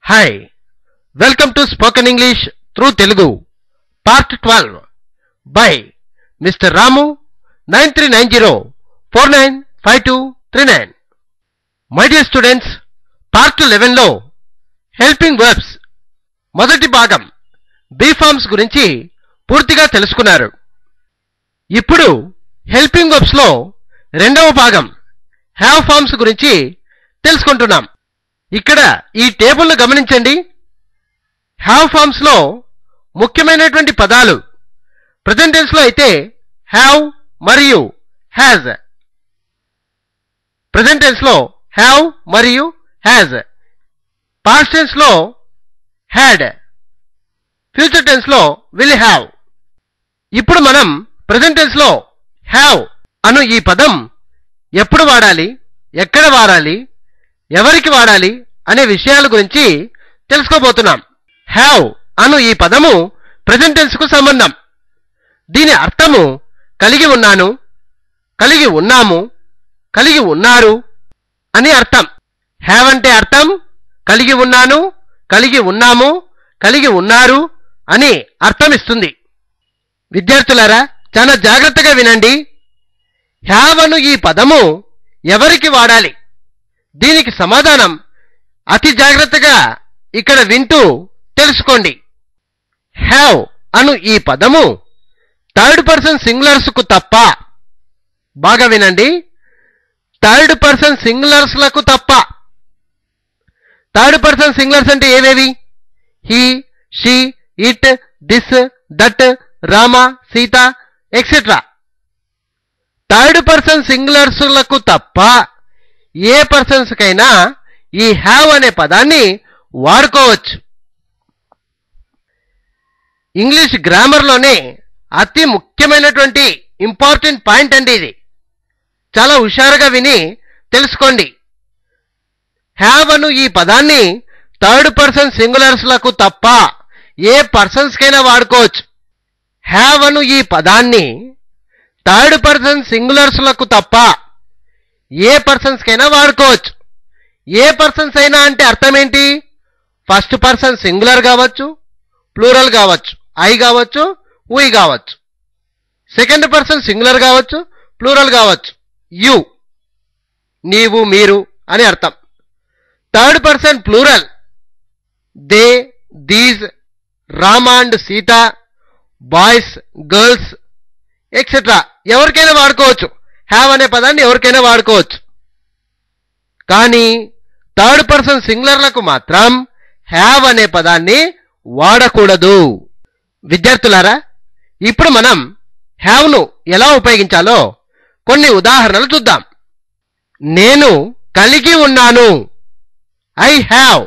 hi welcome to spoken English through Telugu part twelve by mister Ramu nine three nine zero four nine five two three nine my dear students part లెవెన్లో helping verbs మొదటి భాగం be forms గురించి పూర్తిగా తెలుసుకున్నారు ఇప్పుడు helping verbs లో రెండవ భాగం హ్యావ్ ఫార్మ్స్ గురించి తెలుసుకుంటున్నాం ఇక్కడ ఈ టేబుల్ను గమనించండి హ్యావ్ ఫార్మ్స్ లో ముఖ్యమైనటువంటి పదాలు ప్రజెంట్ టెన్స్ లో అయితే హ్యావ్ మరియు హ్యాజ్ ప్రజెంట్ టెన్స్ లో హ్యావ్ మరియు హ్యాజ్ పాస్ట్ టెన్స్ లో హ్యాడ్ ఫ్యూచర్ టెన్స్ లో విల్ హ్యావ్ ఇప్పుడు మనం ప్రజెంట్ టెన్స్ లో హ్యావ్ అను ఈ పదం ఎప్పుడు వాడాలి ఎక్కడ వాడాలి ఎవరికి వాడాలి అనే విషయాల గురించి తెలుసుకోబోతున్నాం హ్యావ్ అను ఈ పదము ప్రజెంట్ టెన్స్ కు సంబంధం దీని అర్థము కలిగి ఉన్నాను కలిగి ఉన్నాము కలిగి ఉన్నారు అని అర్థం హ్యావ్ అంటే అర్థం కలిగి ఉన్నాను కలిగి ఉన్నాము కలిగి ఉన్నారు అని అర్థం ఇస్తుంది విద్యార్థులారా చాలా జాగ్రత్తగా వినండి హ్యావ్ అను ఈ పదము ఎవరికి వాడాలి దీనికి సమాధానం అతి జాగ్రత్తగా ఇక్కడ వింటూ తెలుసుకోండి హ్యావ్ అను ఈ పదము థర్డ్ పర్సన్ సింగులర్స్ కు తప్ప బాగా వినండి థర్డ్ పర్సన్ సింగులర్స్ లకు తప్ప థర్డ్ పర్సన్ సింగులర్స్ అంటే ఏవేవి he she it this that Rama Sita etcetera third person singulars లకు తప్ప ఏ పర్సన్స్ కైనా ఈ హ్యావ్ అనే పదాన్ని వాడుకోవచ్చు ఇంగ్లీష్ గ్రామర్లోనే అతి ముఖ్యమైనటువంటి ఇంపార్టెంట్ పాయింట్ అండి ఇది చాలా హుషారుగా విని తెలుసుకోండి హ్యావ్ అను ఈ పదాన్ని థర్డ్ పర్సన్ సింగులర్స్ లకు తప్ప ఏ పర్సన్స్ కైనా వాడుకోవచ్చు హ్యావ్ అను ఈ పదాన్ని థర్డ్ పర్సన్ సింగులర్స్ లకు తప్ప ఏ పర్సన్స్ కైనా వాడుకోవచ్చు ఏ పర్సన్స్ అయినా అంటే అర్థం ఏంటి ఫస్ట్ పర్సన్ సింగులర్ కావచ్చు ప్లూరల్ కావచ్చు ఐ కావచ్చు ఉయ్ కావచ్చు సెకండ్ పర్సన్ సింగులర్ కావచ్చు ప్లూరల్ కావచ్చు యు నీవు మీరు అని అర్థం third person plural they these Rama and Sita boys girls etcetera ఎవరికైనా వాడుకోవచ్చు హ్యావ్ అనే పదాన్ని ఎవరికైనా వాడుకోవచ్చు కానీ థర్డ్ పర్సన్ సింగులర్లకు మాత్రం హ్యావ్ అనే పదాన్ని వాడకూడదు విద్యార్థులారా ఇప్పుడు మనం హ్యావ్ను ఎలా ఉపయోగించాలో కొన్ని ఉదాహరణలు చూద్దాం నేను కలిగి ఉన్నాను ఐ హ్యావ్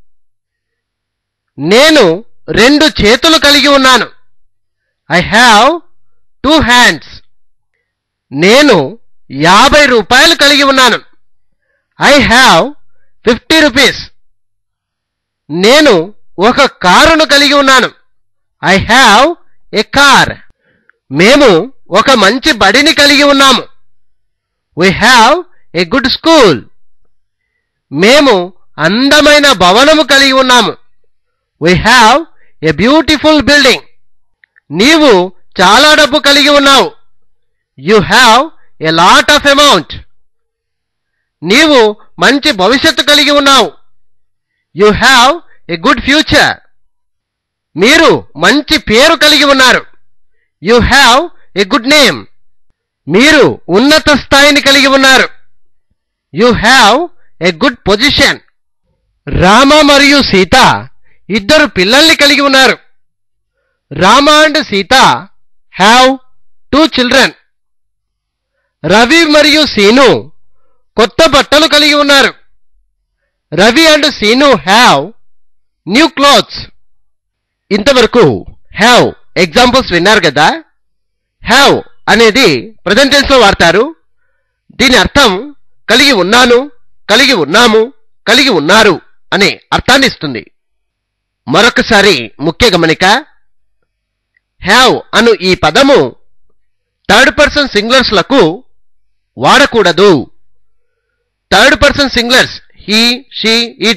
నేను రెండు చేతులు కలిగి ఉన్నాను ఐ హ్యావ్ టూ హ్యాండ్స్ నేను యాభై రూపాయలు కలిగి ఉన్నాను ఐ హ్యావ్ ఫిఫ్టీ రూపీస్ నేను ఒక కారును కలిగి ఉన్నాను ఐ హ్యావ్ ఎ కార్ మేము ఒక మంచి బడిని కలిగి ఉన్నాము we have a good school మేము అందమైన భవనము కలిగి ఉన్నాము we have a beautiful building నీవు చాలా డబ్బు కలిగి ఉన్నావు you have a lot of amount నీవు మంచి భవిష్యత్తు కలిగి ఉన్నావు you have a good future మీరు మంచి పేరు కలిగి ఉన్నారు you have a good name మీరు ఉన్నత స్థాయిని కలిగి ఉన్నారు you have a good position Rama మరియు సీత ఇద్దరు పిల్లల్ని కలిగి ఉన్నారు Rama and Sita have two children Ravi మరియు సీను కొత్త బట్టలు కలిగి ఉన్నారు Ravi and Seenu have new clothes ఇంతవరకు హ్యావ్ ఎగ్జాంపుల్స్ విన్నారు కదా హ్యావ్ అనేది ప్రజెంట్ టెన్స్ లో వాడతారు దీని అర్థం కలిగి ఉన్నాను కలిగి ఉన్నాము కలిగి ఉన్నారు అనే అర్థాన్ని ఇస్తుంది మరొకసారి ముఖ్య గమనిక హ్యావ్ అను ఈ పదము థర్డ్ పర్సన్ సింగులర్స్ లకు వాడకూడదు third person singulars he she it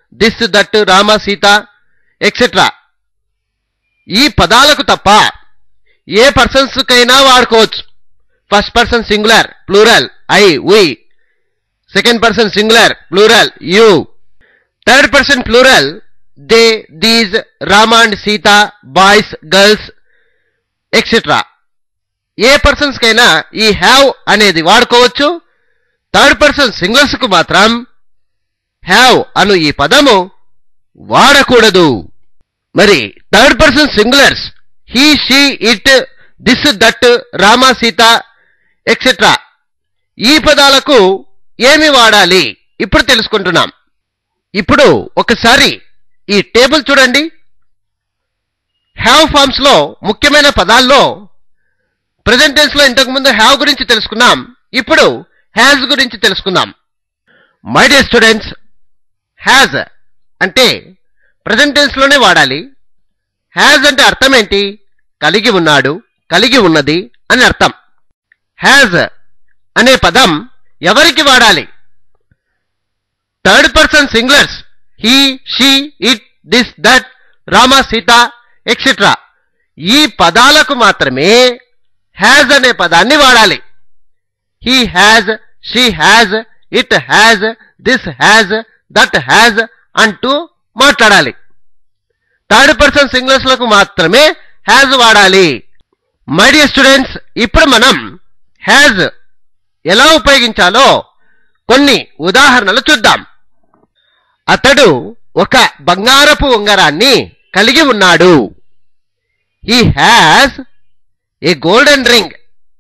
this that Rama Sita etcetera ఈ పదాలకు తప్ప ఏ పర్సన్స్ కైనా వాడుకోవచ్చు first person singular plural I we second person singular plural you third person plural they these Rama and Sita boys girls etcetera ఏ persons కైనా ఈ have అనేది వాడుకోవచ్చు థర్డ్ పర్సన్ సింగిల్స్ కు మాత్రం హ్యావ్ అను ఈ పదము వాడకూడదు మరి third person singulars he she it this that Rama Sita etcetera ఈ పదాలకు ఏమి వాడాలి ఇప్పుడు తెలుసుకుంటున్నాం ఇప్పుడు ఒకసారి ఈ టేబుల్ చూడండి హ్యావ్ ఫార్మ్స్ లో ముఖ్యమైన పదాల్లో ప్రజెంట్ టెన్స్ లో ఇంతకు ముందు హ్యావ్ గురించి తెలుసుకున్నాం ఇప్పుడు హ్యాజ్ గురించి తెలుసుకుందాం మై డియర్ స్టూడెంట్స్ హ్యాజ్ అంటే ప్రజెంట్ టెన్స్ లోనే వాడాలి హ్యాజ్ అంటే అర్థం ఏంటి కలిగి ఉన్నాడు కలిగి ఉన్నది అని అర్థం హ్యాజ్ అనే పదం ఎవరికి వాడాలి third person singulars he she it this that Rama Sita etcetera ఈ పదాలకు మాత్రమే హ్యాజ్ అనే పదాన్ని వాడాలి he has she has it has this has that has అంటూ మాట్లాడాలి థర్డ్ పర్సన్ సింగులర్స్ లకు మాత్రమే హ్యాజ్ వాడాలి మై డియర్ స్టూడెంట్స్ ఇప్పుడు మనం హ్యాజ్ ఎలా ఉపయోగించాలో కొన్ని ఉదాహరణలు చూద్దాం అతడు ఒక బంగారపు ఉంగరాన్ని కలిగి ఉన్నాడు he has a golden ring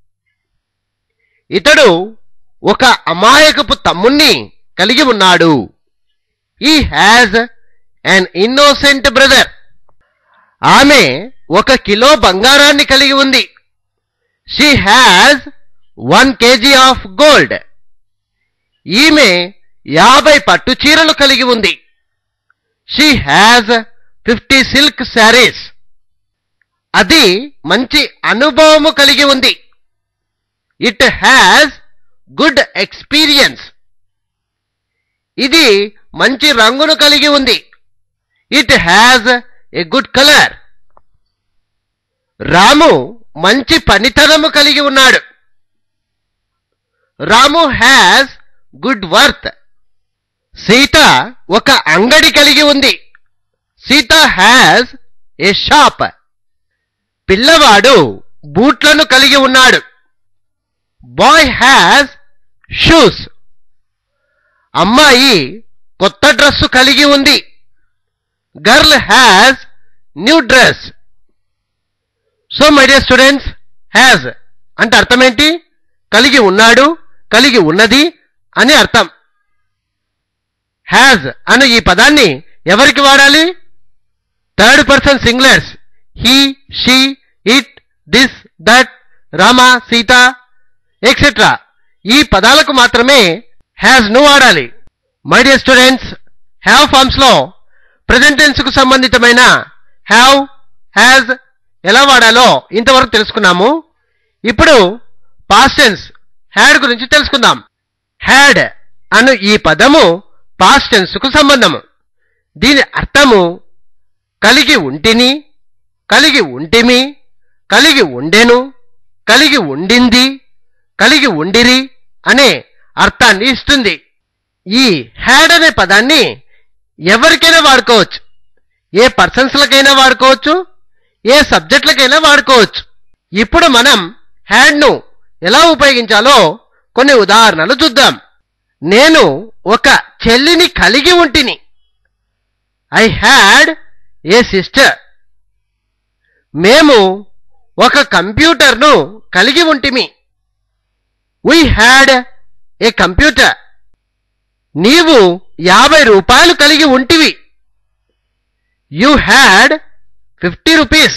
ఇతడు ఒక అమాయకపు తమ్ముణ్ణి కలిగి ఉన్నాడు ఈ హ్యాజ్ అన్ ఇన్నోసెంట్ బ్రదర్ ఆమె ఒక కిలో బంగారాన్ని కలిగి ఉంది she has one KG of gold ఈమె యాభై పట్టు చీరలు కలిగి ఉంది she has fifty silk saris అది మంచి అనుభవము కలిగి ఉంది ఇట్ హ్యాజ్ గుడ్ ఎక్స్పీరియన్స్ ఇది మంచి రంగును కలిగి ఉంది it has a good colour Ramu మంచి పనితనము కలిగి ఉన్నాడు Ramu has good worth Sita ఒక అంగడి కలిగి ఉంది సీత హ్యాజ్ ఏ షాప్ పిల్లవాడు బూట్లను కలిగి ఉన్నాడు బాయ్ హ్యాజ్ షూస్ అమ్మాయి కొత్త డ్రెస్సు కలిగి ఉంది girl has new dress so my dear students has అంటే అర్థం ఏంటి కలిగి ఉన్నాడు కలిగి ఉన్నది అని అర్థం హ్యాజ్ అను ఈ పదాన్ని ఎవరికి వాడాలి third person singulars he she it this that Rama Sita etcetera ఈ పదాలకు మాత్రమే హ్యాజ్ ను వాడాలి my dear students have forms లో ప్రజెంట్ టెన్స్ కు సంబంధితమైన హ్యావ్ హ్యాజ్ ఎలా వాడాలో ఇంతవరకు తెలుసుకున్నాము ఇప్పుడు పాస్ట్ టెన్స్ హ్యాడ్ గురించి తెలుసుకుందాం హ్యాడ్ అను ఈ పదము పాస్ట్ టెన్స్ కు సంబంధము దీని అర్థము కలిగి ఉంటిని కలిగి ఉంటిమి కలిగి ఉండెను కలిగి ఉండింది కలిగి ఉండిరి అనే అర్థాన్ని ఇస్తుంది ఈ హ్యాడ్ అనే పదాన్ని ఎవరికైనా వాడుకోవచ్చు ఏ పర్సన్స్లకైనా వాడుకోవచ్చు ఏ సబ్జెక్టులకైనా వాడుకోవచ్చు ఇప్పుడు మనం హ్యాడ్ను ఎలా ఉపయోగించాలో కొన్ని ఉదాహరణలు చూద్దాం నేను ఒక చెల్లిని కలిగి ఉంటిని ఐ హ్యాడ్ ఏ సిస్టర్ మేము ఒక కంప్యూటర్ను కలిగి ఉంటిమి వీ హ్యాడ్ ఏ కంప్యూటర్ నీవు యాభై రూపాయలు కలిగి ఉంటివి యు హ్యాడ్ ఫిఫ్టీ రూపీస్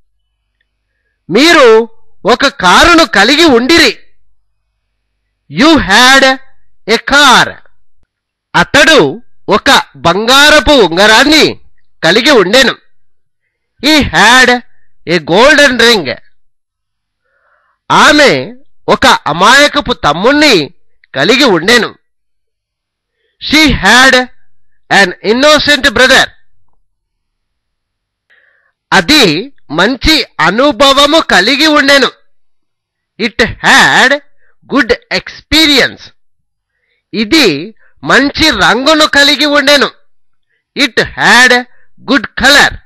మీరు ఒక కారును కలిగి ఉండిరి యు హ్యాడ్ ఎ కార్ అతడు ఒక బంగారపు ఉంగరాన్ని కలిగి ఉండెను ఈ హ్యాడ్ ఏ గోల్డెన్ రింగ్ ఆమె ఒక అమాయకపు తమ్ముణ్ణి కలిగి ఉండెను she had an innocent brother అది మంచి అనుభవము కలిగి ఉండెను ఇట్ హ్యాడ్ గుడ్ ఎక్స్పీరియన్స్ ఇది మంచి రంగును కలిగి ఉండెను it had good colour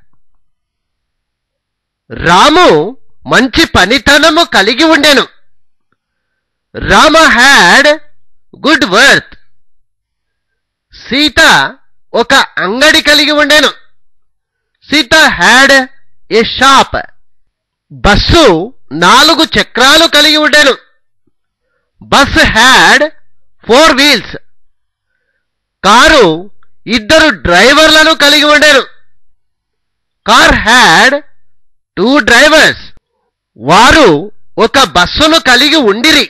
Ramu మంచి పనితనము కలిగి ఉండెను Rama had good worth Sita ఒక అంగడి కలిగి ఉండెను Sita had a shop bus నాలుగు చక్రాలు కలిగి ఉండెను bus had four wheels car ఇద్దరు డ్రైవర్లను కలిగి ఉండెను కార్ హ్యాడ్ టూ డ్రైవర్స్ వారు ఒక బస్సును కలిగి ఉండిరి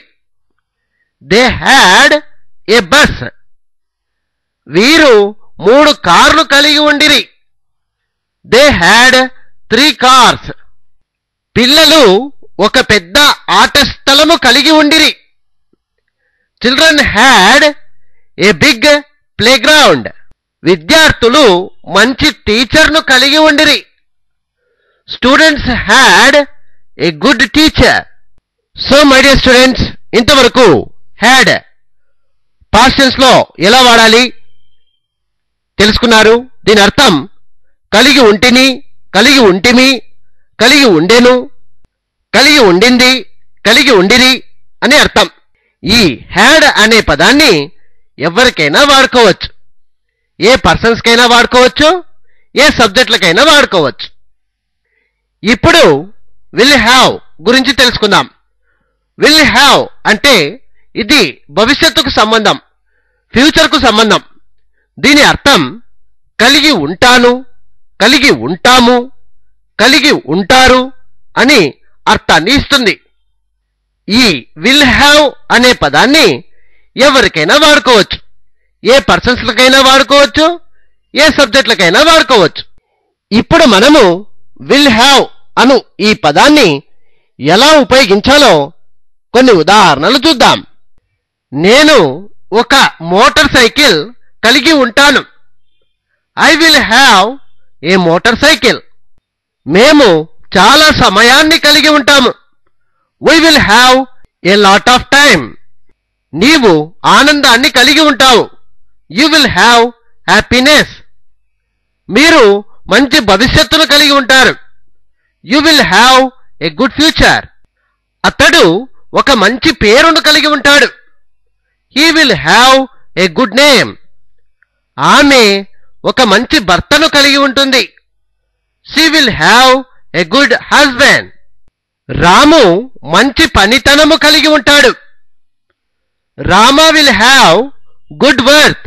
దే హ్యాడ్ ఏ బస్ వీరు మూడు కార్లు కలిగి ఉండిరి దే హ్యాడ్ త్రీ కార్స్ పిల్లలు ఒక పెద్ద ఆట స్థలము కలిగి ఉండిరి children had a big playground విద్యార్థులు మంచి టీచర్ను కలిగి ఉండిరి students had a good teacher so my dear students ఇంతవరకు హ్యాడ్ పాస్టెన్స్ లో ఎలా వాడాలి తెలుసుకున్నారు దీని అర్థం కలిగి ఉంటిని కలిగి ఉంటిమి కలిగి ఉండెను కలిగి ఉండింది కలిగి ఉండిరి అని అర్థం ఈ హ్యాడ్ అనే పదాన్ని ఎవరికైనా వాడుకోవచ్చు ఏ పర్సన్స్కైనా వాడుకోవచ్చు ఏ సబ్జెక్టులకైనా వాడుకోవచ్చు ఇప్పుడు విల్ హ్యావ్ గురించి తెలుసుకుందాం విల్ హ్యావ్ అంటే ఇది భవిష్యత్తుకు సంబంధం ఫ్యూచర్కు సంబంధం దీని అర్థం కలిగి ఉంటాను కలిగి ఉంటాము కలిగి ఉంటారు అని అర్థాన్ని ఇస్తుంది ఈ విల్ హ్యావ్ అనే పదాన్ని ఎవరికైనా వాడుకోవచ్చు ఏ పర్సన్స్లకైనా వాడుకోవచ్చు ఏ సబ్జెక్టులకైనా వాడుకోవచ్చు ఇప్పుడు మనము విల్ హ్యావ్ అను ఈ పదాన్ని ఎలా ఉపయోగించాలో కొన్ని ఉదాహరణలు చూద్దాం నేను ఒక మోటార్ సైకిల్ కలిగి ఉంటాను I will have a motorcycle మేము చాలా సమయాన్ని కలిగి ఉంటాము we will have a lot of time నీవు ఆనందాన్ని కలిగి ఉంటావు యు విల్ హ్యావ్ హ్యాపీనెస్ మీరు మంచి భవిష్యత్తును కలిగి ఉంటారు you will have a good future అతడు ఒక మంచి పేరును కలిగి ఉంటాడు he will have a good name ఆమె ఒక మంచి భర్తను కలిగి ఉంటుంది she will have a good husband Ramu మంచి పనితనము కలిగి ఉంటాడు Rama will have good worth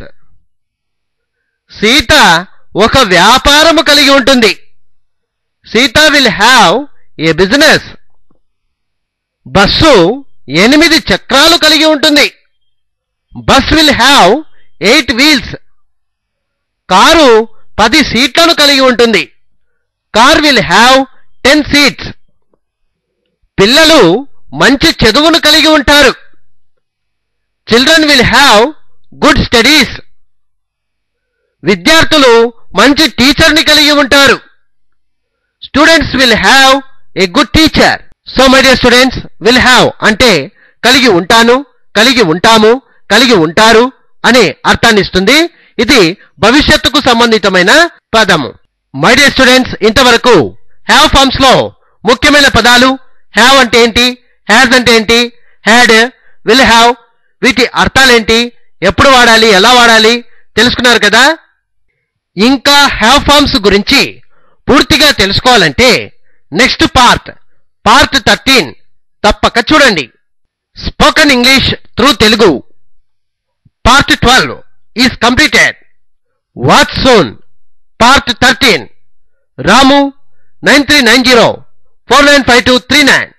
Sita ఒక వ్యాపారము కలిగి ఉంటుంది Sita will have a business bus ఎనిమిది చక్రాలు కలిగి ఉంటుంది bus will have eight wheels car పది సీట్లను కలిగి ఉంటుంది car will have ten seats పిల్లలు మంచి చదువును కలిగి ఉంటారు children will have good studies విద్యార్థులు మంచి టీచర్ని కలిగి ఉంటారు students will have a good teacher so my dear students will have అంటే కలిగి ఉంటాను కలిగి ఉంటాము కలిగి ఉంటారు అనే అర్థాన్ని ఇస్తుంది ఇది భవిష్యత్తుకు సంబంధితమైన పదము మై డియర్ స్టూడెంట్స్ ఇంతవరకు హ్యావ్ ఫార్మ్స్ లో ముఖ్యమైన పదాలు హ్యావ్ అంటే ఏంటి హ్యాజ్ అంటే ఏంటి హ్యాడ్ విల్ హ్యావ్ వీటి అర్థాలేంటి ఎప్పుడు వాడాలి ఎలా వాడాలి తెలుసుకున్నారు కదా ఇంకా హ్యావ్ ఫార్మ్స్ గురించి పూర్తిగా తెలుసుకోవాలంటే నెక్స్ట్ పార్ట్ పార్ట్ థర్టీన్ తప్పక చూడండి spoken English through Telugu part twelve is completed watch soon part thirteen Ramu nine three nine zero four nine five two three nine